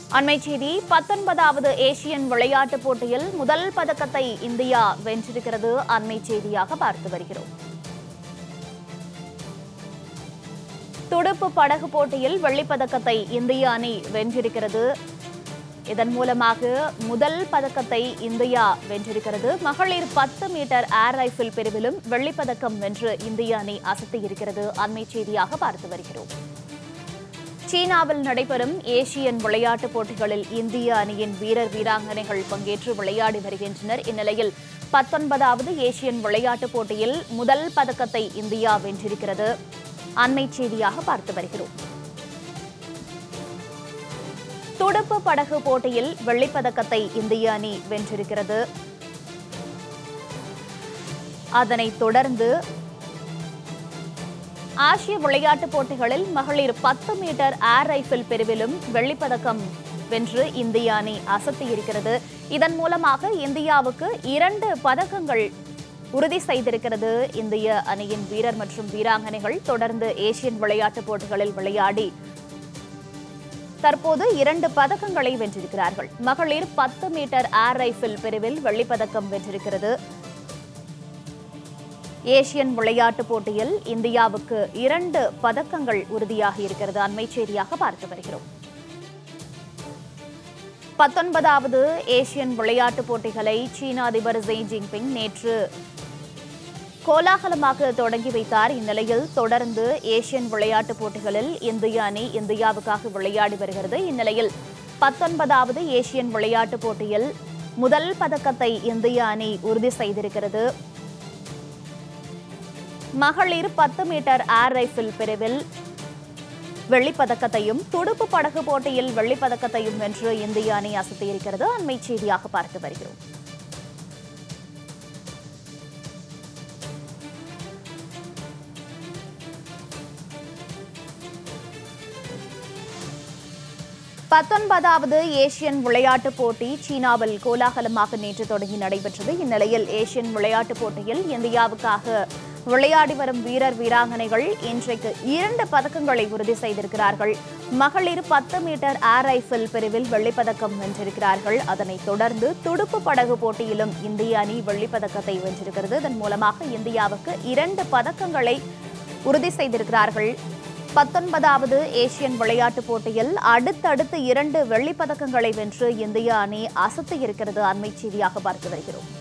அண்மைச் செய்தி பத்தொன்பதாவது ஏசியன் விளையாட்டுப் போட்டியில் முதல் பதக்கத்தை இந்தியா வென்றிருக்கிறது அண்மைச் செய்தியாக பார்த்து வருகிறோம் துடுப்பு படகு போட்டியில் வெள்ளிப் பதக்கத்தை இந்திய அணி வென்றிருக்கிறது இதன் மூலமாக முதல் பதக்கத்தை இந்தியா வென்றிருக்கிறது மகளிர் பத்து மீட்டர் ஏர் ரைஃபிள் பிரிவிலும் வெள்ளிப் பதக்கம் வென்று இந்திய அணி அசத்தியிருக்கிறது அண்மைச் செய்தியாக பார்த்து வருகிறோம் சீனாவில் நடைபெறும் ஏசியன் விளையாட்டுப் போட்டிகளில் இந்திய அணியின் வீரர் வீராங்கனைகள் பங்கேற்று விளையாடி வருகின்றனர் இந்நிலையில் பத்தொன்பதாவது ஏசியன் விளையாட்டுப் போட்டியில் முதல் பதக்கத்தை இந்தியா வென்றிருக்கிறது அண்மைச் செய்தியாக பார்த்து வருகிறோம் துடுப்பு படகு போட்டியில் வெள்ளிப் பதக்கத்தை இந்திய அணி வென்றிருக்கிறது அதனைத் தொடர்ந்து ஆசிய விளையாட்டுப் போட்டிகளில் மகளிர் பத்து மீட்டர் ஏர் ரைஃபிள் பிரிவிலும் வெள்ளிப் பதக்கம் வென்று இந்திய அணி அசத்தியிருக்கிறது இதன் மூலமாக இந்தியாவுக்கு இரண்டு பதக்கங்கள் உறுதி செய்திருக்கிறது இந்திய அணியின் வீரர் மற்றும் வீராங்கனைகள் தொடர்ந்து ஏசியன் விளையாட்டுப் போட்டிகளில் விளையாடி தற்போது இரண்டு பதக்கங்களை வென்றிருக்கிறார்கள் மகளிர் பத்து மீட்டர் ஏர் ரைஃபிள் பிரிவில் வெள்ளிப் பதக்கம் வென்றிருக்கிறது ஏசியன் விளையாட்டுப் போட்டியில் இந்தியாவுக்கு இரண்டு பதக்கங்கள் உறுதியாகி இருக்கிறது அண்மைச் செய்தியாக பார்த்து வருகிறோம் பத்தொன்பதாவது ஏசியன் விளையாட்டுப் போட்டிகளை சீன அதிபர் ஜி ஜின்பிங் நேற்று கோலாகலமாக தொடங்கி வைத்தார் இந்நிலையில் தொடர்ந்து ஏசியன் விளையாட்டுப் போட்டிகளில் இந்திய அணி இந்தியாவுக்காக விளையாடி வருகிறது இந்நிலையில் பத்தொன்பதாவது ஏசியன் விளையாட்டுப் போட்டியில் முதல் பதக்கத்தை இந்திய அணி உறுதி செய்திருக்கிறது மகளிர் பத்து மீட்டர் ஏர் ரைஃபிள் பிரிவில் வெள்ளிப் பதக்கத்தையும் துடுப்பு படகு போட்டியில் வெள்ளிப் பதக்கத்தையும் வென்று இந்திய அணி அசத்தியிருக்கிறது அண்மைச் செய்தியாக பார்த்து வருகிறோம் பத்தொன்பதாவது ஏசியன் விளையாட்டுப் போட்டி சீனாவில் கோலாகலமாக நேற்று தொடங்கி நடைபெற்றது இந்நிலையில் ஏசியன் விளையாட்டுப் போட்டியில் இந்தியாவுக்காக விளையாடி வரும் வீரர் வீராங்கனைகள் இன்றைக்கு இரண்டு பதக்கங்களை உறுதி செய்திருக்கிறார்கள் மகளிர் பத்து மீட்டர் ஏர் ரைஃபிள் பிரிவில் வெள்ளிப்பதக்கம் வென்றிருக்கிறார்கள் அதனைத் தொடர்ந்து துடுப்பு படகு போட்டியிலும் இந்திய அணி வெள்ளிப்பதக்கத்தை வென்றிருக்கிறது இதன் மூலமாக இந்தியாவுக்கு இரண்டு பதக்கங்களை உறுதி செய்திருக்கிறார்கள் பத்தொன்பதாவது ஏசியன் விளையாட்டுப் போட்டியில் அடுத்தடுத்து இரண்டு வெள்ளிப் பதக்கங்களை வென்று இந்திய அணி அசத்தி இருக்கிறது அண்மைச் செய்தியாக பார்த்து வருகிறோம்